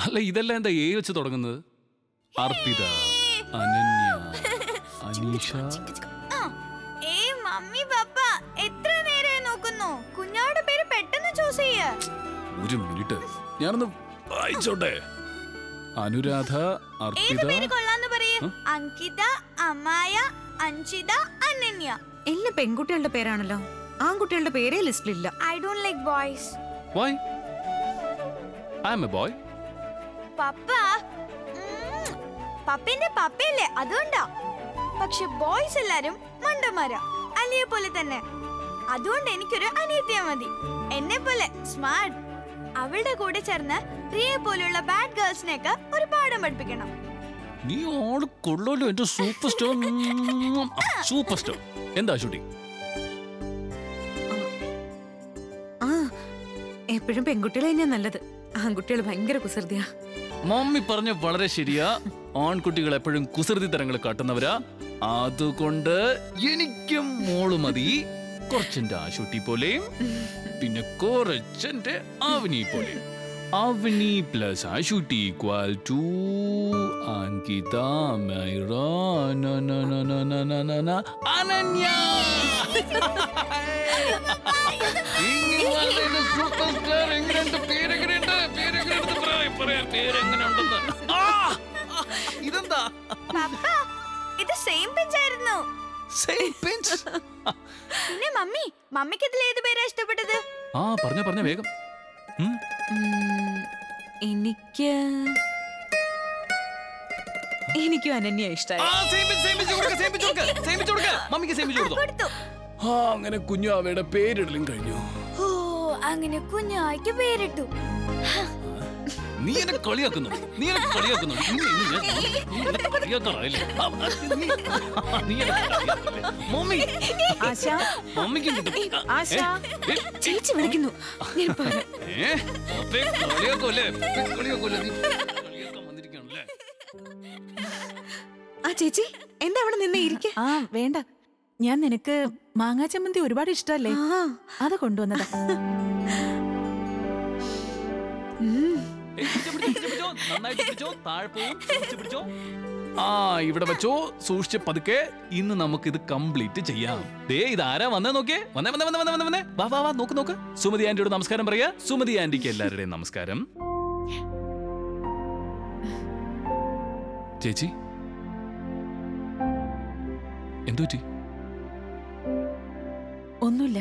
അല്ല ഇതെല്ലാം എന്താ ഏ വെച്ച് തുടങ്ങുന്നത് അർപ്പിത അനന്യ അനീഷ ആ, ഏയ് മമ്മി പപ്പ എത്ര നേരമായി നോക്കുന്നു കുഞ്ഞാവിടെ പേര് പെട്ടെന്ന് ചൂസ് ചെയ്യ ഒരു മിനിറ്റ് ഞാനൊന്ന് വായിച്ചോട്ടെ അനുരാധ ഏത് അർപ്പിത പേര് കൊള്ളാന്ന് പറയും അങ്കിത അമായ അഞ്ചിത അനന്യ എല്ലാം പെൺകുട്ടികളുടെ പേരാണല്ലോ ആൺകുട്ടികളുടെ പേരേ ലിസ്റ്റിലില്ല I don't like boys why I'm a boy പപ്പ ഉം, പപ്പന്റെ പപ്പയല്ലേ അതുകൊണ്ടാ പക്ഷെ ബോയ്സ് എല്ലാരും മണ്ടന്മാരാ അലിയെ പോലെ തന്നെ അതുകൊണ്ട് എനിക്കൊരു അനിയത്തിയ മതി എന്നെ പോലെ സ്മാർട്ട് അവളുടെ കൂടെ ചേർന്ന് റിയെ പോലുള്ള ബാഡ് ഗേൾസിനെയൊക്കെ ഒരു പാഠം പഠിപ്പിക്കണം നീ ആള് കൊള്ളല്ലോ എന്റെ സൂപ്പർ സ്റ്റാർ സൂപ്പർ സ്റ്റാർ എന്താ ഷൂട്ടിംഗ് ആ എപ്പോഴും പെൺകുട്ടികളെ തന്നെയാ നല്ലത് ആൺകുട്ടികൾ ഭയങ്കര കുസൃതിയാ മമ്മി പറഞ്ഞ വളരെ ശരിയാ ആൺകുട്ടികൾ എപ്പോഴും കുസൃതി തരങ്ങൾ കാട്ടുന്നവരാ അതുകൊണ്ട് എനിക്കും മോള് മതി കുറച്ചെന്റെ ആശുട്ടി പോലെയും പിന്നെ കുറച്ചെന്റെ ആവിനി പോലെയും Avani plus Ashutty equal to Ankita Myra ന ന ന ന ന ന ന ന അനന്യ ഇങ്ങനെ സൂപ്പർ സ്റ്റാർ എങ്ങനെയുണ്ട് പേരെങ്ങനെയുണ്ട് പേരെങ്ങനെയുണ്ട് പറയാം പറയാം പേരെങ്ങനെയുണ്ടെന്ന് ആ! ആ! ഇതെന്താ പപ്പ ഇത് സെയിം പിഞ്ചായിരുന്നു സെയിം പിഞ്ച് പിന്നെ മമ്മി മമ്മിക്ക് ഇതിൽ ഏത് പേരാ ഇഷ്ടപ്പെട്ടത് ആ പറഞ്ഞ പറഞ്ഞ വേഗം ഉം. ഉം, എനിക്ക് എനിക്കും അനന്യ ഇഷ്ടമായി ആ, same pitch, same pitch കൊടുക്ക്, same pitch കൊടുക്ക്, same pitch കൊടുക്ക്. മമ്മിക്ക് same pitch കൊടുത്തോ? കൊടുത്തു ആ അങ്ങനെ കുഞ്ഞു അവയുടെ പേരിടലും കഴിഞ്ഞു ഓ അങ്ങനെ കുഞ്ഞായിക്ക് പേരിട്ടു നീ എന്നെ കളിയാക്കുന്നു നീ എന്നെ കളിയാക്കുന്നു നീ- നീ- നീ- നീ എന്നെ കളിയാക്കാറായില്ലേ? ആ, ആ, നീ- നീ എന്നെ കളിയാക്കല്ലേ? മമ്മി ആശ മമ്മിക്കും കിട്ടും ആശ ഏ, ഏ, ചേച്ചി വിളിക്കുന്നു ഞാൻ പറയാം ഏ, പപ്പയെ കളിയാക്കുമല്ലേ? പപ്പയെ കളിയാക്കുമല്ലേ? നീ കളിയാക്കാൻ വന്നിരിക്കുകയാണല്ലേ? ആ ചേച്ചി എന്താ അവിടെ നിന്ന് ഇരിക്ക ആ വേണ്ട ഞാൻ നിനക്ക് മാങ്ങാ ചമ്മന്തി ഒരുപാട് ഇഷ്ടല്ലേ ആ അത് കൊണ്ടുവന്നതാ ഉം. ഏ, പിടിച്ചോ, പിടിച്ചോ, പിടിച്ചോ, പിടിച്ചോ. നന്നായിട്ട് പിടിച്ചോ താഴെ പോവും സൂക്ഷിച്ച് പിടിച്ചോ ആ ഇവിടെ വെച്ചോ സൂക്ഷിച്ച് പതുക്കെ ഇന്ന് നമുക്ക് ഇത് കംപ്ലീറ്റ് ചെയ്യാം ദേ ഇത് ആരാ വന്നേ നോക്കിയേ വന്നേ വന്നേ വന്നേ വന്നേ വന്നേ വന്നേ വാ വാ വാ നോക്ക് നോക്ക് സുമതി ആന്റിയോട് നമസ്കാരം പറയാ സുമതി ആന്റിക്ക് എല്ലാവരുടെയും നമസ്കാരം ചേച്ചി എന്തു പറ്റി ഒന്നുമില്ല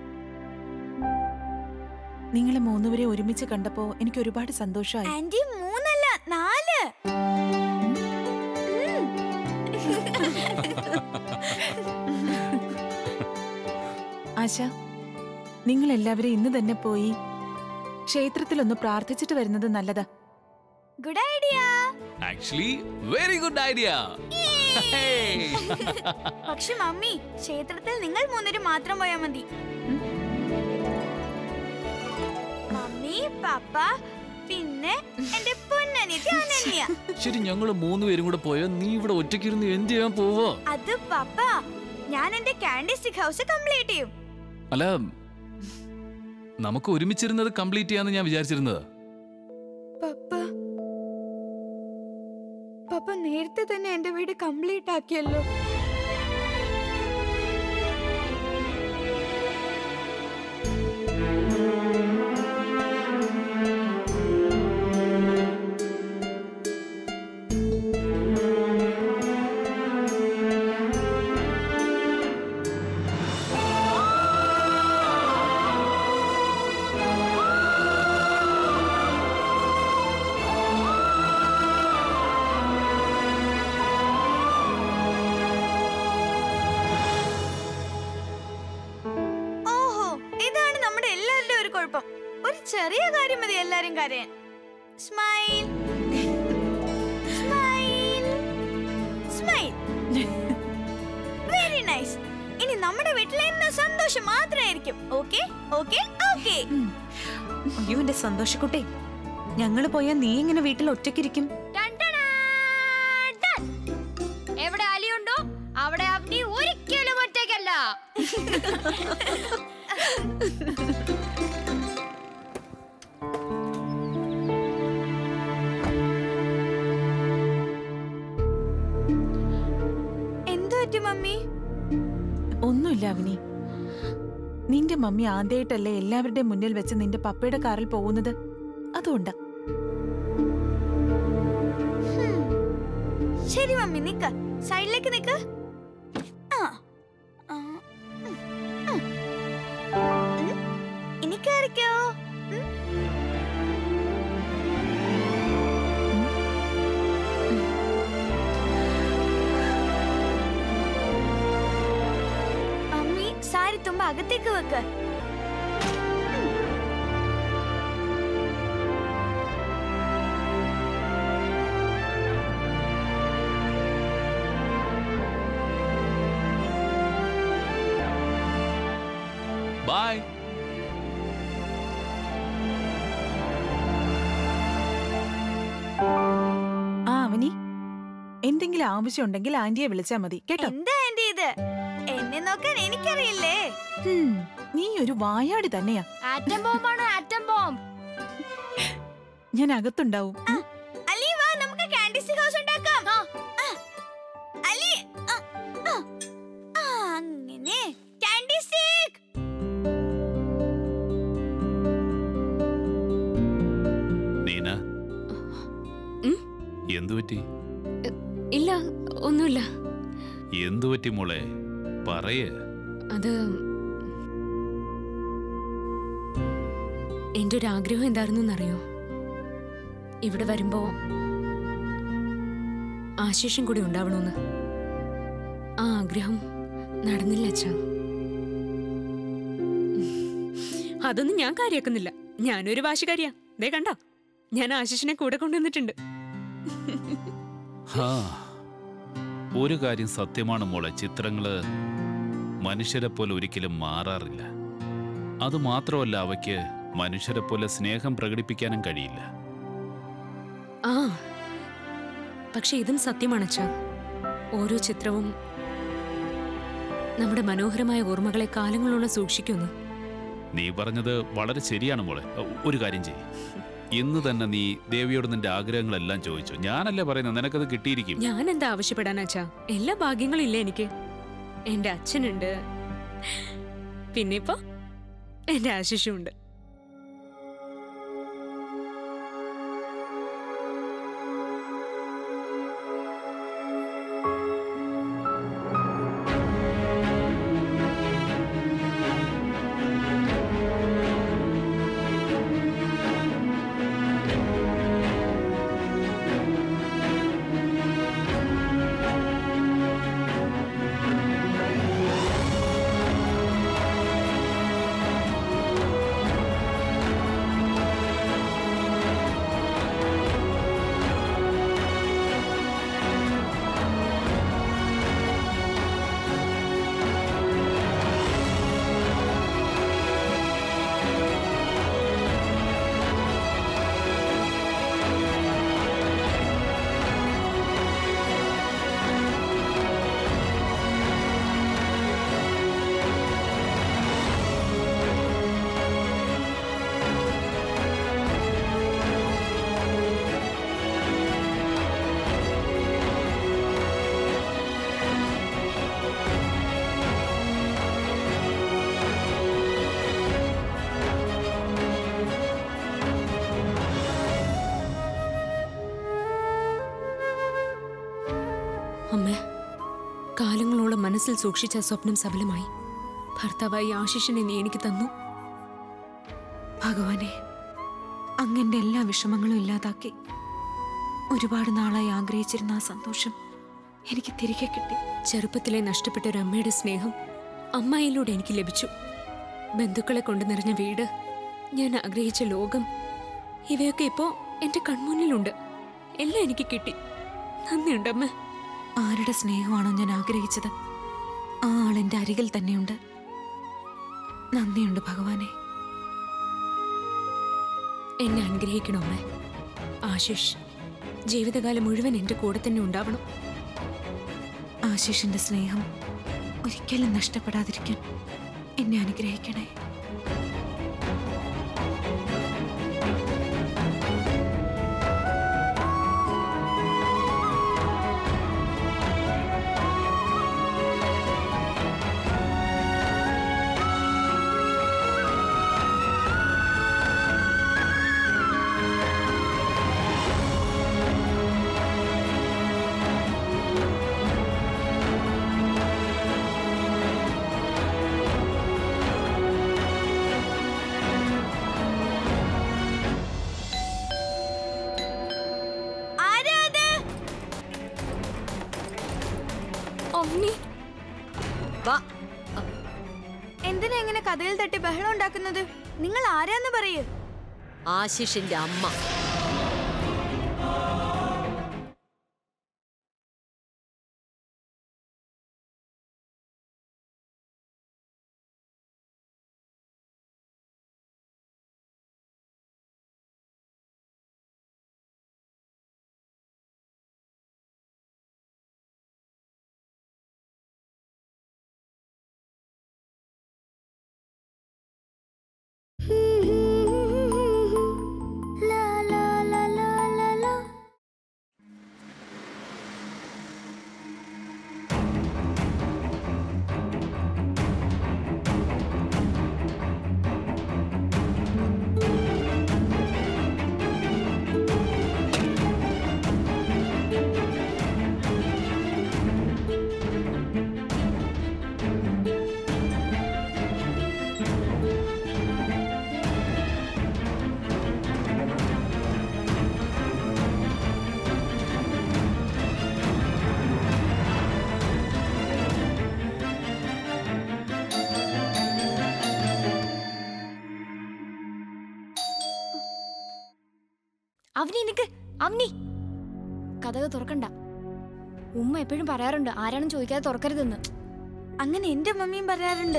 നിങ്ങളെ മൂന്നുപേരെ ഒരുമിച്ച് കണ്ടപ്പോ എനിക്ക് ഒരുപാട് സന്തോഷമായി ആന്റി മൂന്നല്ല നാല് ആശ നിങ്ങൾ എല്ലാവരും ഇന്ന് തന്നെ പോയി ക്ഷേത്രത്തിലൊന്ന് പ്രാർത്ഥിച്ചിട്ട് വരുന്നത് നല്ലതാ good idea actually very good idea പക്ഷെ മമ്മി ക്ഷേത്രത്തിൽ നിങ്ങൾ മൂന്നരും മാത്രം പോയാൽ മതി മമ്മി പപ്പ പിന്നെ എന്റെ പൊന്നനിയത്തി അനന്യ ശരി ഞങ്ങള് മൂന്നുപേരും കൂടെ പോയാ നീ ഇവിടെ ഒറ്റയ്ക്കിരുന്ന് എന്ത് ചെയ്യാൻ പോവോ അത് പപ്പ ഞാൻ എന്റെ കാൻഡി സ്റ്റിക് ഹൗസ് കംപ്ലീറ്റ് ചെയ്യും അല്ല നമുക്ക് ഒരുമിച്ചിരുന്നത് കംപ്ലീറ്റ് ചെയ്യാന്ന് ഞാൻ വിചാരിച്ചിരുന്നത് പപ്പ പപ്പ നേരത്തെ തന്നെ എന്റെ വീട് കംപ്ലീറ്റ് ആക്കിയല്ലോ ഓഹോ ഇതാണ് നമ്മുടെ എല്ലാവരുടെയും ഒരു കുഴപ്പം ഒരു ചെറിയ കാര്യം മതി എല്ലാരും കരയാൻ smile smile smile very nice ഇനി നമ്മുടെ വീട്ടിൽ എന്ന സന്തോഷം മാത്രമായിരിക്കും ഓക്കെ ഓക്കെ ഓക്കെ അയ്യോ എന്റെ സന്തോഷക്കുട്ടെ ഞങ്ങള് പോയാ നീ ഇങ്ങനെ വീട്ടിൽ ഒറ്റയ്ക്കിരിക്കും എവിടെ അലിയുണ്ടോ അവിടെ അവനി ഒരിക്കലും ഒറ്റയ്ക്കല്ല മമ്മി ഒന്നുമില്ല അവനി നിന്റെ മമ്മി ആദ്യമായിട്ടല്ലേ എല്ലാവരുടെയും മുന്നിൽ വെച്ച് നിന്റെ പപ്പയുടെ കാറിൽ പോകുന്നത് അതുകൊണ്ടാ ഹും. ശരി മമ്മി നിക്ക് സൈഡിലേക്ക് നിക്ക് ആ. ആ. ഉം. ഉം. ഉം. ഇനി കയറിക്കോ ഉം. മമ്മി സാരി തുമ്പ അകത്തേക്ക് വെക്ക് ബൈ ആ അവനി എന്തെങ്കിലും ആവശ്യമുണ്ടെങ്കിൽ ആന്റിയെ വിളിച്ചാ മതി കേട്ടോ എന്താ ആന്റി ഇത് എന്നെ നോക്കാൻ എനിക്കറിയില്ലേ ഹും, നീ ഒരു വായാടി തന്നെയാ ആറ്റം ബോംബാണ് ആറ്റം ബോംബ് ഞാൻ അകത്തുണ്ടാവും ഉം. അലി വാ നമുക്ക് കാൻഡി സ്റ്റിക്ക് ഹൗസ് ഉണ്ടാക്കാം ആ. അലി ആ, ആ. ആ, അങ്ങനെ കാൻഡി സ്റ്റിക്ക് നീന ഉം? എന്തു പറ്റി ഇല്ല ഒന്നുമില്ല എന്തു പറ്റി മോളെ പറയേ അത് എന്റെ ഒരു ആഗ്രഹം എന്തായിരുന്നു അറിയോ ഇവിടെ വരുമ്പോ ആശേഷം കൂടി ഉണ്ടാവണമെന്ന് ആ ആഗ്രഹം നടന്നില്ല അച്ഛാ അതൊന്നും ഞാൻ കാര്യാക്കുന്നില്ല ഞാനൊരു വാശിക്കാരിയാ ദേ കണ്ട ഞാൻ ആശിഷിനെ കൂടെ കൊണ്ടുവന്നിട്ടുണ്ട് ഹാ ഒരു കാര്യം സത്യമാണ് മോളെ ചിത്രങ്ങള് മനുഷ്യരെ പോലെ ഒരിക്കലും മാറാറില്ല അത് മാത്രമല്ല അവയ്ക്ക് മനുഷ്യരെ പോലെ സ്നേഹം പ്രകടിപ്പിക്കാനും കഴിയില്ല ആ പക്ഷെ ഇതും സത്യമാണ് അച്ഛാ ഓരോ ചിത്രവും നമ്മുടെ മനോഹരമായ ഓർമ്മകളെ കാലങ്ങളോളം സൂക്ഷിക്കുന്നു നീ പറഞ്ഞത് വളരെ ശരിയാണ് മോളെ ഒരു കാര്യം ചെയ്യ് ഇന്ന് തന്നെ നീ ദേവിയോട് നിന്റെ ആഗ്രഹങ്ങളെല്ലാം ചോദിച്ചു ഞാനല്ലേ പറയുന്നത് നിനക്കത് കിട്ടിയിരിക്കും ഞാൻ എന്താ ആവശ്യപ്പെടാൻ അച്ഛാ എല്ലാ ഭാഗ്യങ്ങളും ഇല്ല എനിക്ക് എന്റെ അച്ഛനുണ്ട് പിന്നെ ഇപ്പൊ എന്റെ ആശിഷുണ്ട് അമ്മ കാലങ്ങളോളം മനസ്സിൽ സൂക്ഷിച്ച സ്വപ്നം സഫലമായി ഭർത്താവായി ആശിഷിനെ നീ എനിക്ക് തന്നു ഭഗവാനെ അങ്ങന്റെ എല്ലാ വിഷമങ്ങളും ഇല്ലാതാക്കി ഒരുപാട് നാളായി ആഗ്രഹിച്ചിരുന്ന ആ സന്തോഷം എനിക്ക് തിരികെ കിട്ടി ചെറുപ്പത്തിലെ നഷ്ടപ്പെട്ട ഒരു അമ്മയുടെ സ്നേഹം അമ്മായിലൂടെ എനിക്ക് ലഭിച്ചു ബന്ധുക്കളെ കൊണ്ട് നിറഞ്ഞ വീട് ഞാൻ ആഗ്രഹിച്ച ലോകം ഇവയൊക്കെ ഇപ്പോ എന്റെ കൺമുന്നിലുണ്ട് എല്ലാം എനിക്ക് കിട്ടി നന്ദിയുണ്ട് അമ്മ ആരുടെ സ്നേഹമാണോ ഞാൻ ആഗ്രഹിച്ചത് ആ ആൾ എന്റെ അരികിൽ തന്നെയുണ്ട് നന്ദിയുണ്ട് ഭഗവാനെ എന്നെ അനുഗ്രഹിക്കണം അമ്മ ആശിഷ് ജീവിതകാലം മുഴുവൻ എന്റെ കൂടെ തന്നെ ഉണ്ടാവണം ആശിഷിന്റെ സ്നേഹം ഒരിക്കലും നഷ്ടപ്പെടാതിരിക്കാൻ എന്നെ അനുഗ്രഹിക്കണേ അവനി വാ എന്തിനാ ഇങ്ങനെ കഥയിൽ തട്ടി ബഹളം ഉണ്ടാക്കുന്നത് നിങ്ങൾ ആരാന്ന് പറയൂ ആശിഷിന്റെ അമ്മ അവനി നിക്ക് അവനി കഥക തുറക്കണ്ട ഉമ്മ എപ്പോഴും പറയാറുണ്ട് ആരാണെന്ന് ചോദിക്കാതെ തുറക്കരുതെന്ന് അങ്ങനെ എന്റെ മമ്മിയും പറയാറുണ്ട്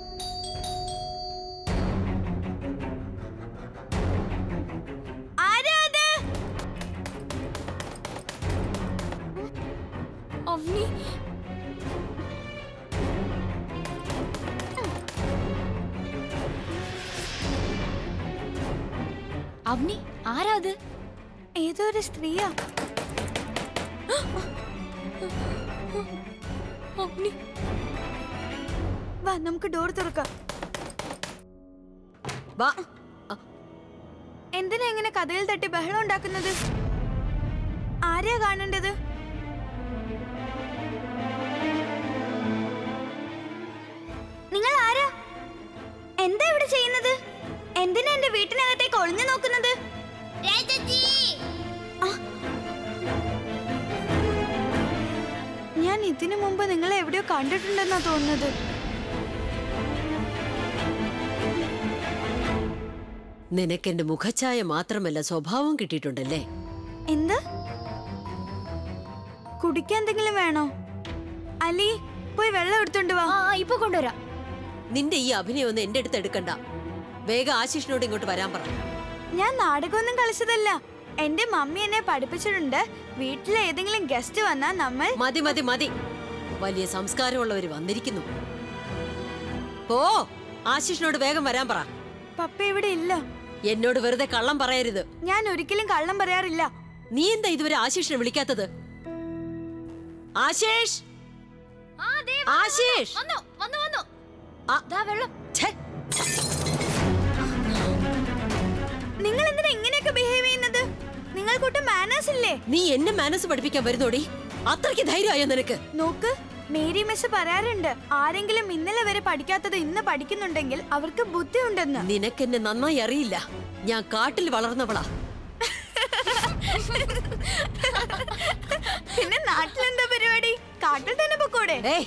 ആരാ അത്? അവനി അവനി ആരാ അത് ഏതോ ഒരു സ്ത്രീയാ അവനി വാ നമുക്ക് ഡോർ തുറക്കാം വാ എന്തിനാ ഇങ്ങനെ കഥയിൽ തട്ടി ബഹളം ഉണ്ടാക്കുന്നത് ആരെയാ കാണേണ്ടത് നിങ്ങൾ ആരാ എന്താ ഇവിടെ ചെയ്യുന്നത് എന്തിനാ എന്റെ വീട്ടിനകത്തേക്ക് ഒളിഞ്ഞു നോക്കുന്നത് ആ. ഞാൻ ഇതിനു മുമ്പ് നിങ്ങളെ എവിടെയോ കണ്ടിട്ടുണ്ടെന്നാ തോന്നുന്നത് നിനക്കെന്റെ മുഖഛായ മാത്രമല്ല സ്വഭാവം കിട്ടിയിട്ടുണ്ടല്ലേ എന്ത് കുടിക്കാൻ എന്തെങ്കിലും വേണോ അലി പോയി വെള്ളം എടുത്തോണ്ട് വാ ആ ആ, ഇപ്പൊ കൊണ്ടുവരാം നിന്റെ ഈ അഭിനയം ഒന്നും എന്റെ അടുത്ത് എടുക്കണ്ട വേഗം ആശിഷിനോട് ഇങ്ങോട്ട് വരാൻ പറ ഞാൻ നാടകമൊന്നും കളിച്ചതല്ല എന്റെ മമ്മി എന്നെ പഠിപ്പിച്ചിട്ടുണ്ട് വീട്ടിൽ ഏതെങ്കിലും ഗസ്റ്റ് വന്നാൽ നമ്മൾ മതി മതി മതി വലിയ സംസ്കാരമുള്ളവര് വന്നിരിക്കുന്നു ഓ ആശിഷിനോട് വേഗം വരാൻ പറ പപ്പ ഇവിടെ ഇല്ല എന്നോട് വെറുതെ കള്ളം പറയരുത് ഞാൻ ഒരിക്കലും കള്ളം പറയാറില്ല നീ എന്താ ഇതുവരെ ആശിഷിനെ വിളിക്കാത്തത് ആശേഷ് ആ, ദേ ആശിഷ് വന്നു വന്നു വന്നു ആ. ദാ വെള്ളം ഛേ, നിങ്ങൾ എന്തിനാ ഇങ്ങനെയൊക്കെ ബിഹേവ് ചെയ്യുന്നത് നിങ്ങൾക്കൊട്ടും മാനേഴ്സ് ഇല്ലേ നീ എന്നെ മാനസ് പഠിപ്പിക്കാൻ വരുന്നോടി അത്രയ്ക്ക് ധൈര്യമായോ നിനക്ക് നോക്ക് മേരി മിസ് പറയാറുണ്ട് ആരെങ്കിലും ഇന്നലെ വരെ പഠിക്കാത്തത് ഇന്ന് പഠിക്കുന്നുണ്ടെങ്കിൽ അവർക്ക് ബുദ്ധിയുണ്ടെന്ന് നിനക്കെന്നെ നന്നായി അറിയില്ല ഞാൻ കാട്ടിൽ വളർന്നവളാ പിന്നെ നാട്ടിലെന്താ പരിപാടി കാട്ടിൽ തന്നെ പൊക്കോടെ ഏയ്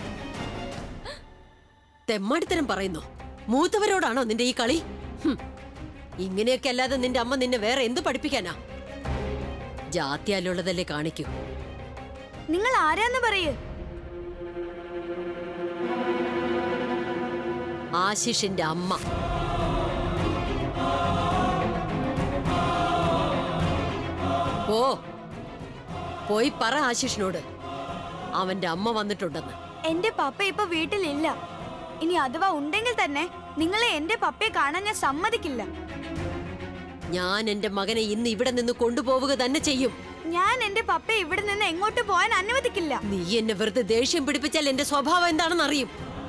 തെമ്മാടിത്തരം പറയുന്നു മൂത്തവരോടാണോ നിന്റെ ഈ കളി ഹും. ഇങ്ങനെയൊക്കെ അല്ലാതെ നിന്റെ അമ്മ നിന്നെ വേറെ എന്ത് പഠിപ്പിക്കാനാ ജാത്യാലുള്ളതല്ലേ കാണിക്കൂ നിങ്ങൾ ആരാന്ന് പറയൂ ആശിഷിന്റെ അമ്മ ഓ പോയി പറ ആശിഷിനോട് അവന്റെ അമ്മ വന്നിട്ടുണ്ടെന്ന് എന്റെ പപ്പ ഇപ്പൊ വീട്ടിലില്ല ഇനി അഥവാ ഉണ്ടെങ്കിൽ തന്നെ നിങ്ങളെ എന്റെ പപ്പയെ കാണാൻ ഞാൻ സമ്മതിക്കില്ല ഞാൻ എന്റെ മകനെ ഇന്ന് ഇവിടെ നിന്ന് കൊണ്ടുപോവുക തന്നെ ചെയ്യും ഞാൻ എന്റെ പപ്പയെ ഇവിടെ നിന്ന് എങ്ങോട്ട് പോകാൻ അനുവദിക്കില്ല നീ എന്നെ വെറുതെ ദേഷ്യം പിടിപ്പിച്ചാൽ എന്റെ സ്വഭാവം എന്താണെന്ന് അറിയും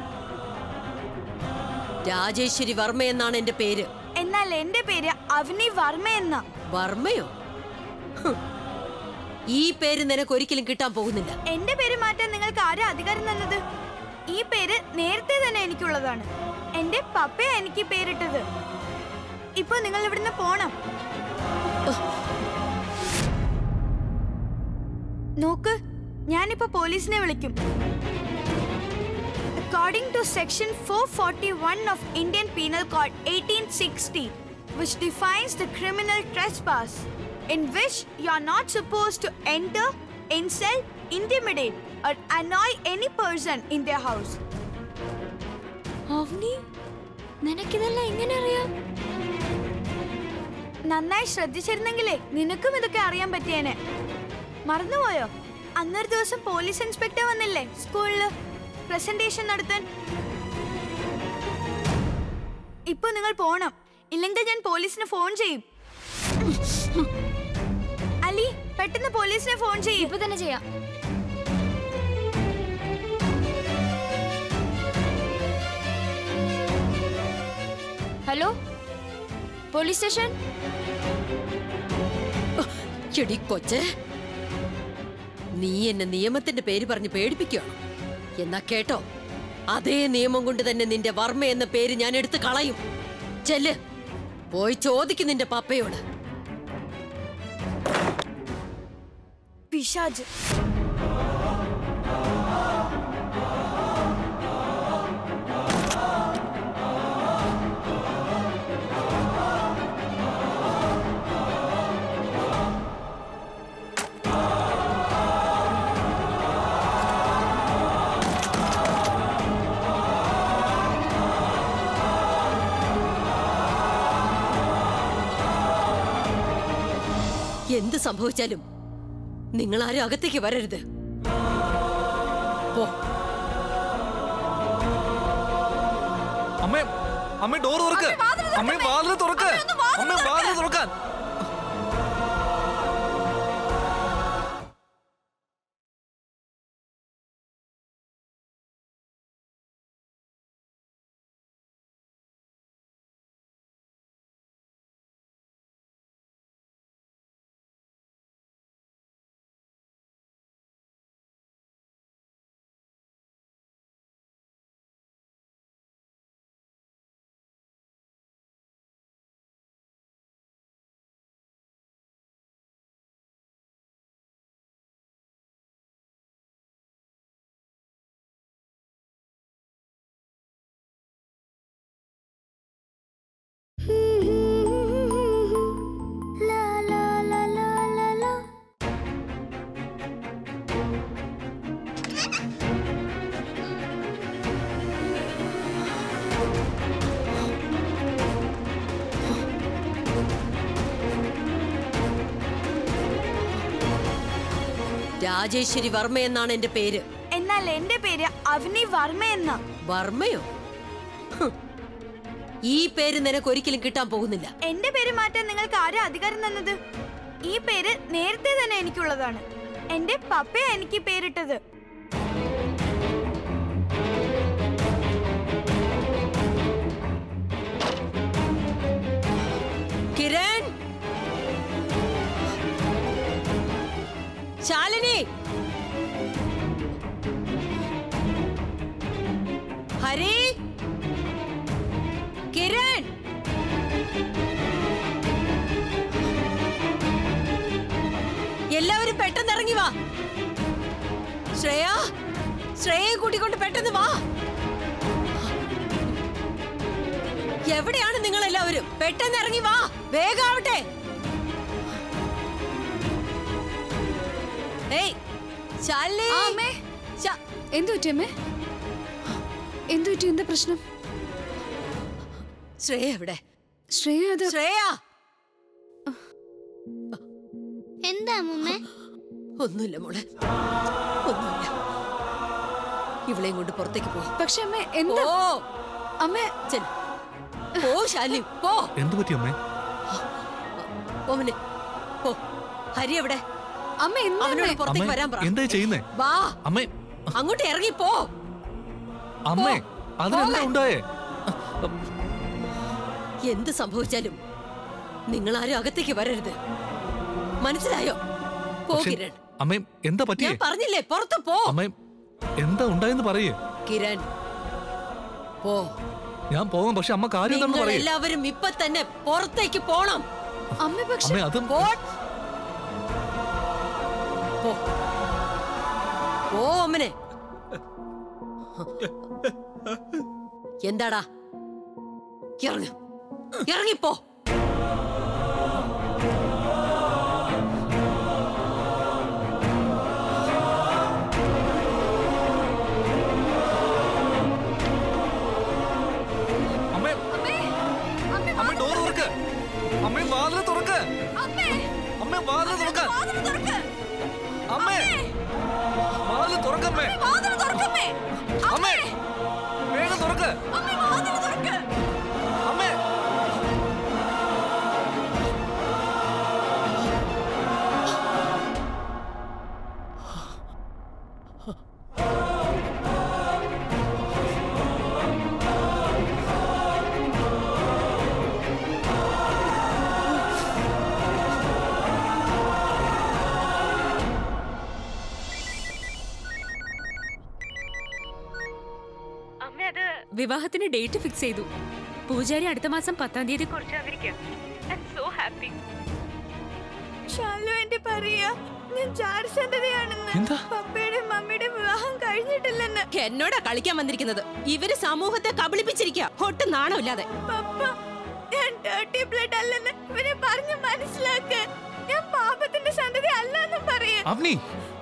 രാജേശ്വരി വർമ്മ എന്നാണ് എന്റെ പേര് എന്നാൽ എന്റെ പേര് അവനി വർമ്മ എന്ന വർമ്മയോ ഹും. ഈ പേര് നിനക്ക് ഒരിക്കലും കിട്ടാൻ പോകുന്നില്ല എന്റെ പേര് മാറ്റാൻ നിങ്ങൾക്ക് ആരാ അധികാരം തന്നത് ഈ പേര് നേരത്തെ തന്നെ എനിക്കുള്ളതാണ് എന്റെ പപ്പയാ എനിക്ക് ഈ പേരിട്ടത് ഇപ്പൊ നിങ്ങൾ ഇവിടുന്ന് പോണം നോക്ക് ഞാനിപ്പോ പോലീസിനെ വിളിക്കും According to section 441 of Indian Penal Code 1860, which defines the criminal trespass, in which you are not supposed to enter, insult, intimidate, or annoy any person in their house. അവനി നിനക്കിതെല്ലാം എങ്ങനെ അറിയാം നന്നായി ശ്രദ്ധിച്ചിരുന്നെങ്കിലേ നിനക്കും ഇതൊക്കെ അറിയാൻ പറ്റിയേനെ മറന്നുപോയോ അന്നൊരു ദിവസം പോലീസ് ഇൻസ്പെക്ടർ വന്നില്ലേ സ്കൂളില് പ്രസന്റേഷൻ നടത്താൻ ഇപ്പൊ നിങ്ങൾ പോണം ഇല്ലെങ്കിൽ ഞാൻ പോലീസിന് ഫോൺ ചെയ്യും അലി പെട്ടെന്ന് പോലീസിനെ ഫോൺ ചെയ്യും ഇപ്പൊ തന്നെ ചെയ്യാം ഹലോ പോലീസ് സ്റ്റേഷൻ ചെടി കൊച്ചെ നീ എന്നെ നിയമത്തിന്റെ പേര് പറഞ്ഞ് പേടിപ്പിക്കുകയാണ് എന്നാ കേട്ടോ അതേ നിയമം കൊണ്ട് തന്നെ നിന്റെ വർമ്മ എന്ന പേര് ഞാൻ എടുത്ത് കളയും ചെല്ല് പോയി ചോദിക്കും നിന്റെ പപ്പയോട് പിശാജ് എന്ത് സംഭവിച്ചാലും നിങ്ങൾ ആരും അകത്തേക്ക് വരരുത് പോ അമ്മേ അമ്മേ ഡോർ തുറക്ക് അമ്മേ വാതിൽ തുറക്ക് അമ്മേ വാതിൽ തുറക്കാൻ രാജേശ്വരി വർമ്മ എന്നാണ് എന്റെ പേര് എന്നാൽ എന്റെ പേര് അവനി വർമ്മ എന്നാ വർമ്മയോ ഹ്. ഈ പേര് നിനക്ക് ഒരിക്കലും കിട്ടാൻ പോകുന്നില്ല എന്റെ പേര് മാറ്റാൻ നിങ്ങൾക്ക് ആരാ അധികാരം തന്നത് ഈ പേര് നേരത്തെ തന്നെ എനിക്കുള്ളതാണ് എന്റെ പപ്പയാ എനിക്ക് ഈ പേരിട്ടത് കിരൺ ശാലിനി ഹരി കിരൺ എല്ലാവരും പെട്ടെന്ന് ഇറങ്ങി വാ ശ്രേയ ശ്രേയയെ കൂട്ടിക്കൊണ്ട് പെട്ടെന്ന് വാ എവിടെയാണ് നിങ്ങൾ എല്ലാവരും പെട്ടെന്ന് ഇറങ്ങി വാ വേഗാവട്ടെ ഏയ് ശാലിനി അമ്മേ ശ- എന്തു പറ്റി അമ്മേ എന്തു പറ്റി എന്താ പ്രശ്നം ശ്രേയ എവിടെ ശ്രേയ അത് ശ്രേയ എന്താ മുമ്മേ ഒന്നുമില്ല മോളെ ഒന്നുമില്ല ഇവളെയും കൊണ്ട് പുറത്തേക്ക് പോ പക്ഷെ അമ്മേ പോ എന്താ അമ്മേ ചെല്ല്. പോ ശാലിനി പോ എന്ത് പറ്റി അമ്മേ ഓമനെ പോ ഹരി എവിടെ അമ്മ എന്താ അവനോട് അമ്മേ? പുറത്തേക്ക് അമ്മേ വരാൻ പറ എന്താ ചെയ്യുന്നേ വാ അമ്മേ അങ്ങോട്ട് ഇറങ്ങി പോ അമ്മേ അതിനെന്താ ഉണ്ടായേ എന്ത് സംഭവിച്ചാലും നിങ്ങൾ ആരും അകത്തേക്ക് വരരുത് മനസ്സിലായോ പോ പക്ഷേ, കിരൺ അമ്മേ എന്താ പറ്റിയേ ഞാൻ പറഞ്ഞില്ലേ പുറത്തു പോ അമ്മേ എന്താ ഉണ്ടായെന്ന് പറയേ കിരൺ പോ ഞാൻ പോകാം പക്ഷെ അമ്മ കാര്യം എന്താണെന്ന് നിങ്ങൾ പറയേ എല്ലാവരും ഇപ്പൊ തന്നെ പുറത്തേക്ക് പോണം അമ്മ പക്ഷെ അമ്മേ അതും പോ പോ മാമനെ എന്താടാ ഇറങ്ങ ഇറങ്ങിപ്പോ അമ്മേ അമ്മ ഡോർ തുറക്ക് അമ്മേ വാതിൽ തുറക്ക് അമ്മേ വാതിൽ തുറക്ക് അമ്മേ വാതിൽ തുറക്കമ്മേ അമ്മേ വേഗം തുറക്ക് അമ്മേ വിവാഹത്തിന് ഡേറ്റ് ഫിക്സ് ചെയ്തു പൂജാരി അടുത്ത മാസം പത്താം തീയതി കുറിച്ച് സോ ഹാപ്പി ഷാലു എന്റെ പറയാ ഞാൻ ചാരസന്ധതയാണെന്ന് എന്താ? പപ്പയുടെ മമ്മിയുടെ വിവാഹം കഴിഞ്ഞിട്ടില്ലെന്ന് എന്നോടാ കളിക്കാൻ വന്നിരിക്കുന്നത് ഇവര് സമൂഹത്തെ കബളിപ്പിച്ചിരിക്കുക ഒട്ടും നാണമില്ലാതെ പപ്പ ഞാൻ ഡേർട്ടി ബ്ലഡ് അല്ലെന്ന് ഇവരെ പറഞ്ഞു മനസ്സിലാക്ക് ഞാൻ പാപത്തിന്റെ സന്തതി അല്ലെന്നും പറയാ അവനി